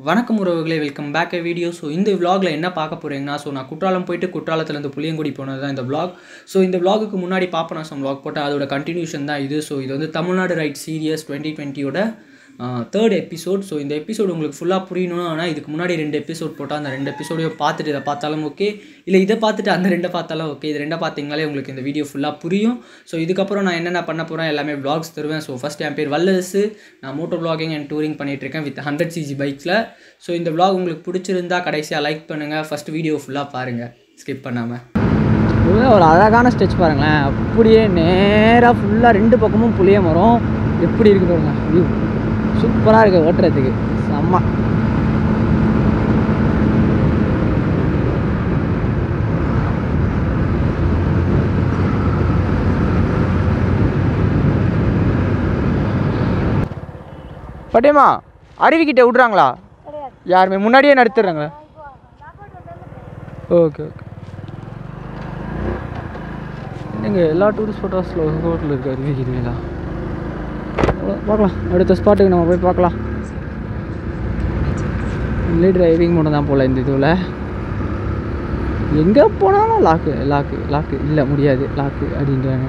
வணக்கம் உறவுகளே welcome back a video so இந்த vlogல என்ன பார்க்க போகிறீங்கன்னா ஸோ நான் குற்றாலம் போயிட்டு குற்றாலத்துலேருந்து புளியங்குடி போனது தான் இந்த vlog ஸோ இந்த vlogக்கு முன்னாடி பாப்பநாசம் vlog போட்டேன் அதோட கண்டினியூஷன் தான் இது ஸோ இது வந்து தமிழ்நாடு ரைட் சீரியஸ் டுவெண்ட்டி டுவெண்ட்டியோட தேர்ட் எபிசோட் ஸோ இந்த எபிசோடு உங்களுக்கு ஃபுல்லாக புரியணும் ஆனால் இதுக்கு முன்னாடி ரெண்டு எபிசோட் போட்டால் அந்த ரெண்டு எபிசோடையும் பார்த்துட்டு இதை பார்த்தாலும் ஓகே இல்லை இதை பார்த்துட்டு அந்த ரெண்டை பார்த்தாலும் ஓகே இது ரெண்டை பார்த்தீங்கனாலே உங்களுக்கு இந்த வீடியோ ஃபுல்லாக புரியும் ஸோ இதுக்கப்புறம் நான் என்னென்ன பண்ண போகிறேன் எல்லாமே vlogs தருவேன் ஸோ ஃபஸ்ட் என் பேர் வல்லரசு நான் மோட்டோ vlogging அண்ட் டூரிங் பண்ணிகிட்ருக்கேன் வித் ஹண்ட்ரட் சிஜி பைக்ஸில் ஸோ இந்த vlog உங்களுக்கு பிடிச்சிருந்தா கடைசியாக லைக் பண்ணுங்கள் ஃபஸ்ட் வீடியோ ஃபுல்லாக பாருங்கள் ஸ்கிப் பண்ணாமல் இதுவே ஒரு அழகான ஸ்டெச் பாருங்களேன் அப்படியே நேராக ஃபுல்லாக ரெண்டு பக்கமும் புளிய மரம் எப்படி இருக்கு பாருங்க வியூ சூப்பராக இருக்குது ஓட்டுறதுக்கு செம்ம பட்டியம்மா அருவிக்கிட்ட விட்றாங்களா யாருமே முன்னாடியே நடத்துடுறாங்களா ஓகே ஓகே எங்க எல்லா டூரிஸ்ட் ஸ்பாட்டாஸில் ஹோட்டல் இருக்கு அருவி கிருவிலா பார்க்கலாம் அடுத்த ஸ்பாட்டுக்கு நம்ம போய் பார்க்கலாம் இல்லை டிரைவிங் மட்டும் தான் போகல இந்த இதுவில் எங்கே போனாலும் லாக்கு லாக்கு லாக்கு இல்லை முடியாது லாக்கு அப்படின்றாங்க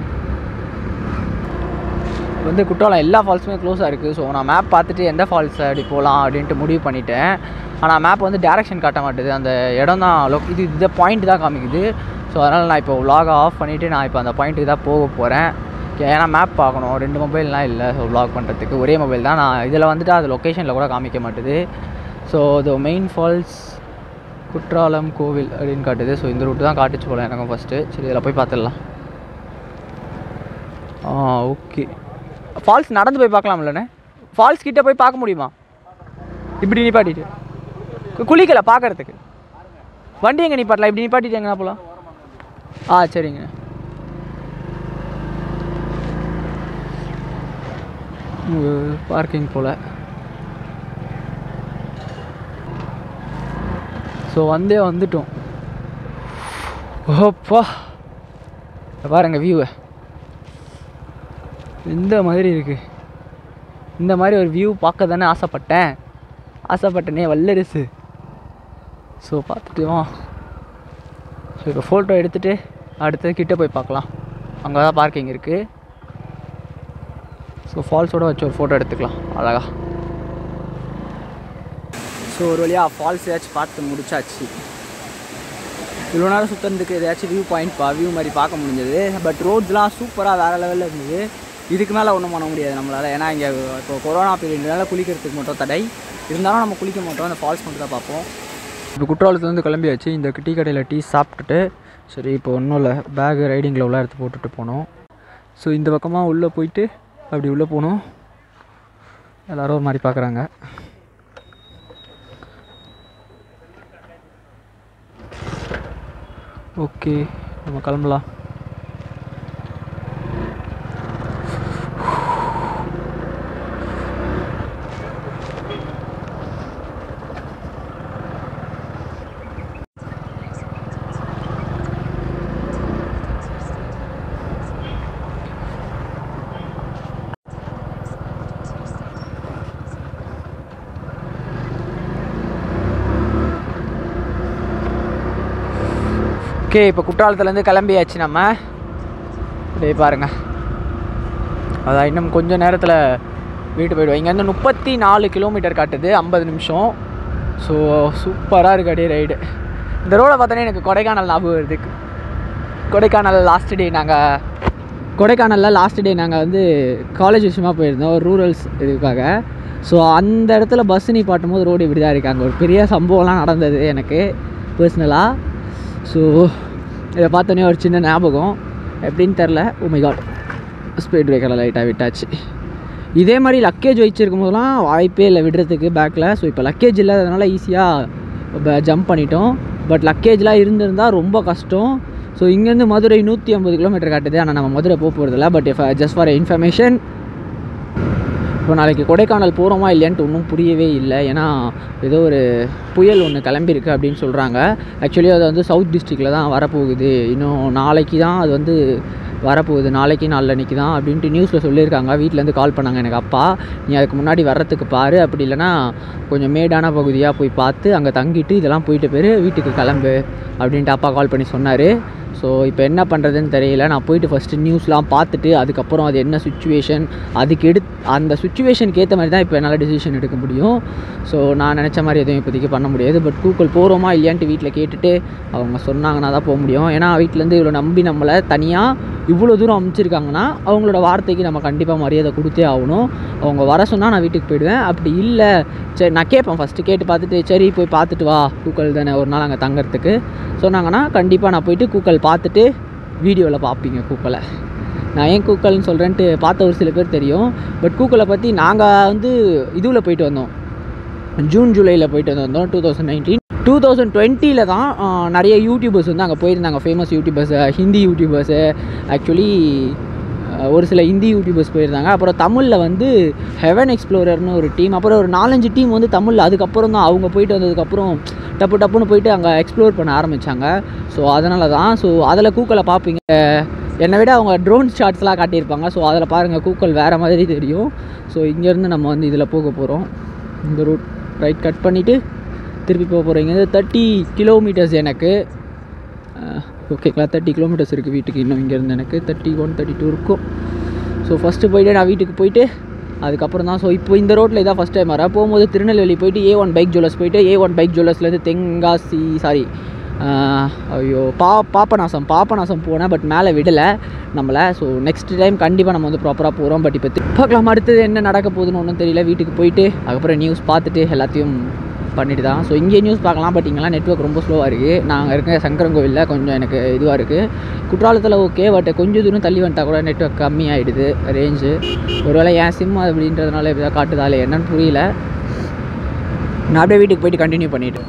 வந்து குற்றாலம் எல்லா ஃபால்ஸுமே க்ளோஸாக இருக்குது ஸோ நான் மேப் பார்த்துட்டு எந்த ஃபால்ஸ் அப்படி போகலாம் அப்படின்ட்டு முடிவு பண்ணிட்டேன் ஆனால் மேப் வந்து டேரெக்ஷன் காட்ட மாட்டுது அந்த இடம் தான் லொ இது இந்த பாயிண்ட் தான் காமிக்குது ஸோ அதனால் நான் இப்போ vlog ஆஃப் பண்ணிவிட்டு நான் இப்போ அந்த பாயிண்ட்டுக்கு தான் போக போகிறேன் ஏன்னா மேப் பார்க்கணும் ரெண்டு மொபைல்லாம் இல்லை ஸோ vlog பண்ணுறதுக்கு ஒரே மொபைல் தான் நான் இதில் வந்துட்டு அது லொக்கேஷனில் கூட காமிக்க மாட்டுது ஸோ இது மெயின் ஃபால்ஸ் குற்றாலம் கோவில் அப்படின்னு காட்டுது ஸோ இந்த ரூட்டு தான் காட்டுச்சு போல எனக்கும் ஃபஸ்ட்டு சரி இதில் போய் பார்த்துடலாம் ஆ ஓகே ஃபால்ஸ் நடந்து போய் பார்க்கலாம்லண்ணே ஃபால்ஸ் கிட்ட போய் பார்க்க முடியுமா இப்படி நிப்பாட்டிட்டு கு- குளிக்கல பார்க்கறதுக்கு வண்டி எங்கே நிப்பாட்டலாம் இப்படி நிப்பாட்டிட்டு எங்கண்ணா போகலாம் ஆ சரிங்க பார்க்கிங் போல் ஸோ வந்தே வந்துட்டோம் ஓப்பா இங்க பாருங்க வியூவை இந்த மாதிரி இருக்குது இந்த மாதிரி ஒரு வியூ பார்க்க தானே ஆசைப்பட்டேன் ஆசைப்பட்டனே வல்லரசு ஸோ பார்த்துட்டு வா ஸோ இப்போ ஃபோட்டோ எடுத்துகிட்டு அடுத்தது கிட்ட போய் பார்க்கலாம் அங்கே தான் பார்க்கிங் இருக்குது ஸோ ஃபால்ஸோட வச்சு ஒரு ஃபோட்டோ எடுத்துக்கலாம் அழகா ஸோ ஒரு வழியாக ஃபால்ஸ் ஏதாச்சும் பார்த்து முடிச்சாச்சு இவ்வளோ நேரம் சுற்றுறதுக்கு ஏதாச்சும் வியூ பாயிண்ட் பா வியூ மாதிரி பார்க்க முடிஞ்சது பட் ரோட்ஸ்லாம் சூப்பராக வேறு லெவலில் இருந்தது இதுக்கு மேலே ஒன்றும் பண்ண முடியாது நம்மளால் ஏன்னா இங்கே இப்போ கொரோனா பீரியட்னால குளிக்கிறதுக்கு மட்டும் தடை இருந்தாலும் நம்ம குளிக்க மாட்டோம் அந்த ஃபால்ஸ் மட்டும் தான் பார்ப்போம் இப்போ குற்றாலத்துலேருந்து கிளம்பியாச்சு இந்த டீ கடையில் டீ சாப்பிட்டுட்டு சரி இப்போ ஒன்றும் இல்லை பேகு ரைடிங்கில் உள்ள எடுத்து போட்டுட்டு போனோம் ஸோ இந்த பக்கமாக உள்ளே போயிட்டு அப்படி உள்ளே போனோம் எல்லோரும் ஒரு மாதிரி பார்க்குறாங்க ஓகே நம்ம கிளம்பலாம் ஓகே இப்போ குற்றாலத்துலேருந்து கிளம்பியாச்சு நம்ம இதே பாருங்க அதான் இன்னும் கொஞ்சம் நேரத்தில் வீட்டு போயிடுவோம் இங்கேருந்து முப்பத்தி நாலு கிலோமீட்டர் காட்டுது ஐம்பது நிமிஷம் ஸோ சூப்பராக இருக்கு அப்படியே ரைடு இந்த ரோடை பார்த்தோன்னே எனக்கு கொடைக்கானல் ஞாபகம் வருது கொடைக்கானல் லாஸ்ட் டே நாங்கள் கொடைக்கானலில் லாஸ்ட் டே நாங்கள் வந்து காலேஜ் விஷயமா போயிருந்தோம் ஒரு ரூரல்ஸ் இதுக்காக ஸோ அந்த இடத்துல பஸ் நிப்பாட்டும் போது ரோடு இப்படி தான் இருக்காங்க ஒரு பெரிய சம்பவம்லாம் நடந்தது எனக்கு பர்சனலாக ஸோ இதை பார்த்தோன்னே ஒரு சின்ன ஞாபகம் எப்படின்னு தெரில உமை காட் ஸ்பீட் பிரேக்கரில் லைட்டாக விட்டாச்சு இதே மாதிரி லக்கேஜ் வச்சிருக்கும் போதெல்லாம் வாய்ப்பே இல்லை விடுறதுக்கு பேக்கில் ஸோ இப்போ லக்கேஜ் இல்லாததுனால ஈஸியாக ஜம்ப் பண்ணிட்டோம் பட் லக்கேஜ்லாம் இருந்திருந்தால் ரொம்ப கஷ்டம் ஸோ இங்கேருந்து மதுரை நூற்றி ஐம்பது கிலோமீட்டர் காட்டுது ஆனால் நம்ம மதுரை போக போகிறதில்ல but if just for information இப்போ நாளைக்கு கொடைக்கானல் போகிறோமா இல்லையான்ட்டு ஒன்றும் புரியவே இல்லை ஏன்னா ஏதோ ஒரு புயல் ஒன்று கிளம்பியிருக்கு அப்படின்னு சொல்கிறாங்க ஆக்சுவலி அது வந்து சவுத் டிஸ்ட்ரிக்டில் தான் வரப்போகுது இன்னும் நாளைக்கு தான் அது வந்து வரப்போகுது நாளைக்கு நாளன்னைக்கு தான் அப்படின்ட்டு நியூஸில் சொல்லியிருக்காங்க வீட்டிலேருந்து கால் பண்ணாங்க எனக்கு அப்பா நீ அதுக்கு முன்னாடி வர்றதுக்கு பாரு அப்படி இல்லைன்னா கொஞ்சம் மேடான பகுதியாக போய் பார்த்து அங்கே தங்கிட்டு இதெல்லாம் போயிட்டு போயிரு வீட்டுக்கு கிளம்பு அப்படின்ட்டு அப்பா கால் பண்ணி சொன்னார் ஸோ இப்போ என்ன பண்ணுறதுன்னு தெரியல நான் போயிட்டு ஃபஸ்ட்டு நியூஸ்லாம் பார்த்துட்டு அதுக்கப்புறம் அது என்ன சுச்சுவேஷன் அதுக்கு எடு அந்த சுச்சுவேஷனுக்கு ஏற்ற மாதிரி தான் இப்போ என்னால் டிசிஷன் எடுக்க முடியும் ஸோ நான் நினச்ச மாதிரி எதுவும் இப்போதைக்கு பண்ண முடியாது பட் கூகுள் போகிறோமா இல்லையான்ட்டு வீட்டில் கேட்டுட்டு அவங்க சொன்னாங்கன்னா தான் போக முடியும் ஏன்னா வீட்டிலேருந்து இவ்வளோ நம்பி நம்மளை தனியாக இவ்வளோ தூரம் அமைச்சிருக்காங்கன்னா அவங்களோட வார்த்தைக்கு நம்ம கண்டிப்பாக மரியாதை கொடுத்தே ஆகணும் அவங்க வர சொன்னால் நான் வீட்டுக்கு போயிடுவேன் அப்படி இல்லை சரி நான் கேட்பேன் ஃபஸ்ட்டு கேட்டு பார்த்துட்டு சரி போய் பார்த்துட்டு வா கூக்கல் தானே ஒரு நாள் அங்கே தங்கறதுக்கு சொன்னாங்கன்னா கண்டிப்பாக நான் போயிட்டு கூக்கல் பார்த்துட்டு வீடியோவில் பார்ப்பீங்க கூக்கலை நான் ஏன் கூக்கல்னு சொல்கிறேன்ட்டு பார்த்த ஒரு சில பேர் தெரியும் பட் கூக்கலை பற்றி நாங்கள் வந்து இதுவில் போயிட்டு வந்தோம் ஜூன் ஜூலையில் போயிட்டு வந்தோம் two thousand nineteen two thousand டுவெண்ட்டியில் தான் ஆஹ், நிறைய யூடியூபர்ஸ் வந்து அங்கே போயிருந்தாங்க famous YouTubers Hindi YouTubers actually ஒரு சில ஹிந்தி யூடியூபர்ஸ் போயிருந்தாங்க அப்புறம் தமிழில் வந்து ஹெவன் எக்ஸ்ப்ளோரர்னு ஒரு டீம் அப்புறம் ஒரு நாலஞ்சு டீம் வந்து தமிழில் அதுக்கப்புறம் தான் அவங்க போயிட்டு வந்ததுக்கப்புறம் டப்பு டப்புன்னு போயிட்டு அங்கே எக்ஸ்ப்ளோர் பண்ண ஆரம்பித்தாங்க ஸோ அதனால தான் ஸோ அதில் கூக்கலை பார்ப்பீங்க என்னை விட அவங்க ட்ரோன் ஷாட்ஸ்லாம் காட்டியிருப்பாங்க ஸோ அதில் பாருங்கள் கூக்கல் வேறு மாதிரி தெரியும் ஸோ இங்கேருந்து நம்ம வந்து இதில் போக போகிறோம் இந்த ரூட் ரைட் கட் பண்ணிவிட்டு திருப்பி போக போகிறோம் இங்கேருந்து தேர்ட்டி கிலோமீட்டர்ஸ் எனக்கு ஓகேங்களா தேர்ட்டி கிலோமீட்டர்ஸ் இருக்குது வீட்டுக்கு இன்னும் இங்கேருந்து எனக்கு தேர்ட்டி ஒன் தேர்ட்டி டூ இருக்கும் ஸோ ஃபஸ்ட்டு போயிட்டு நான் வீட்டுக்கு போயிட்டு அதுக்கப்புறம் தான் ஸோ இப்போ இந்த ரோட்டில் இதான் ஃபஸ்ட் டைம் வரேன் போகும்போது திருநெல்வேலி போயிட்டு ஏ ஒன் பைக் ஜுவல்லர்ஸ் போயிட்டு ஏ ஒன் பைக் ஜுவல்லர்ஸ்லேருந்து தென்காசி சாரி ஐயோ பா பாப்பநாசம் பாப்பநாசம் போனேன் பட் மேலே விடலை நம்மளை ஸோ நெக்ஸ்ட் டைம் கண்டிப்பாக நம்ம வந்து ப்ராப்பராக போகிறோம் பட் இப்போ பார்க்கலாம் அடுத்தது என்ன நடக்க போகுதுன்னு ஒன்றும் தெரியல வீட்டுக்கு போயிட்டு அதுக்கப்புறம் நியூஸ் பார்த்துட்டு எல்லாத்தையும் பண்ணிட்டு தான் ஸோ இங்கே நியூஸ் பார்க்கலாம் பட் இங்கெல்லாம் நெட்ஒர்க் ரொம்ப ஸ்லோவாக இருக்குது நாங்கள் இருக்க சங்கரன் கோவிலில் கொஞ்சம் எனக்கு இதுவாக இருக்குது குற்றாலத்தில் ஓகே பட் கொஞ்சம் தூரம் தள்ளி வந்துட்டா கூட நெட்ஒர்க் கம்மியாகிடுது ரேஞ்சு ஒருவேளை என் சிம் அப்படின்றதுனால இப்படி தான் காட்டுதா இல்லை என்னன்னு புரியல நான் அப்படியே வீட்டுக்கு போயிட்டு கண்டினியூ பண்ணிவிட்டு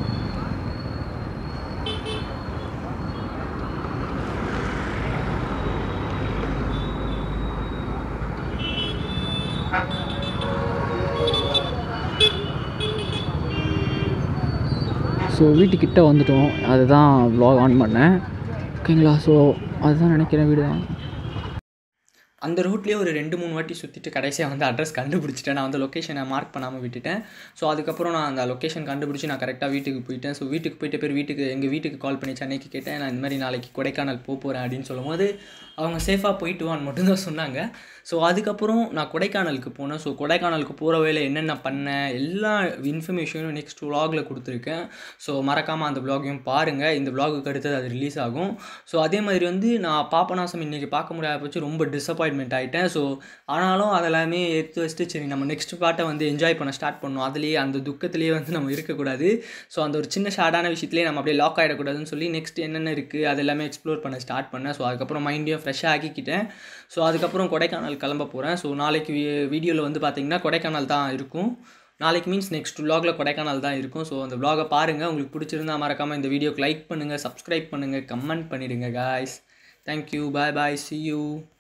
ஸோ வீட்டுக்கிட்ட வந்துட்டோம் அதுதான் vlog ஆன் பண்ணேன் ஓகேங்களா ஸோ அதுதான் நினைக்கிறேன் வீடு தான் அந்த ரூட்லேயே ஒரு ரெண்டு மூணு வாட்டி சுற்றிட்டு கடைசியாக வந்து அட்ரஸ் கண்டுபிடிச்சிட்டேன் நான் வந்து லொக்கேஷனை மார்க் பண்ணாமல் விட்டுட்டேன் ஸோ அதுக்கப்புறம் நான் அந்த லொக்கேஷன் கண்டுபிடிச்சி நான் கரெக்டாக வீட்டுக்கு போயிட்டேன் ஸோ வீட்டுக்கு போயிட்ட பேர் வீட்டுக்கு எங்கள் வீட்டுக்கு கால் பண்ணி சென்னைக்கு கேட்டேன் நான் இந்த மாதிரி நாளைக்கு கொடைக்கானல் போக போகிறேன் அப்படின்னு சொல்லும்போது அவங்க சேஃபாக போயிட்டு வான்னு மட்டும்தான் சொன்னாங்க ஸோ அதுக்கப்புறம் நான் கொடைக்கானலுக்கு போனேன் ஸோ கொடைக்கானலுக்கு போகிற வேலை என்னென்ன பண்ணேன் எல்லா இன்ஃபர்மேஷனும் நெக்ஸ்ட் vlogல கொடுத்துருக்கேன் ஸோ மறக்காமல் அந்த vlogகையும் பாருங்கள் இந்த vlogக்கு அடுத்தது அது ரிலீஸ் ஆகும் ஸோ அதே மாதிரி வந்து நான் பாப்பநாசம் இன்றைக்கி பார்க்க முடியாத போச்சு ரொம்ப டிசப்பாயின்மெண்ட் ஆகிட்டேன் ஸோ ஆனாலும் அதெல்லாமே எடுத்து வச்சுட்டு சரி நம்ம நெக்ஸ்ட் பார்ட்டை வந்து என்ஜாய் பண்ண ஸ்டார்ட் பண்ணோம் அதுலேயே அந்த துக்கத்திலேயே வந்து நம்ம இருக்கக்கூடாது ஸோ அந்த ஒரு சின்ன ஷார்டான விஷயத்துலேயே நம்ம அப்படியே லாக் ஆகிடக்கூடாதுன்னு சொல்லி நெக்ஸ்ட் என்னென்ன இருக்குது அது எல்லாமே எக்ஸ்ப்ளோர் பண்ண ஸ்டார்ட் பண்ணேன் ஸோ அதுக்கப்புறம் மைண்டையும் ஃப்ரெஷ்ஷாக ஆக்கிக்கிட்டேன் ஸோ அதுக்கப்புறம் கொடைக்கானல் கிளம்ப போகிறேன் ஸோ நாளைக்கு வீடியோவில் வந்து பார்த்தீங்கன்னா கொடைக்கானல் தான் இருக்கும் நாளைக்கு மீன்ஸ் நெக்ஸ்ட் vlogல கொடைக்கானல் தான் இருக்கும் ஸோ அந்த vlog-அ பாருங்கள் உங்களுக்கு பிடிச்சிருந்தா மறக்காமல் இந்த வீடியோக்கு லைக் பண்ணுங்கள் சப்ஸ்கிரைப் பண்ணுங்கள் கமெண்ட் பண்ணிடுங்க guys thank you bye bye see you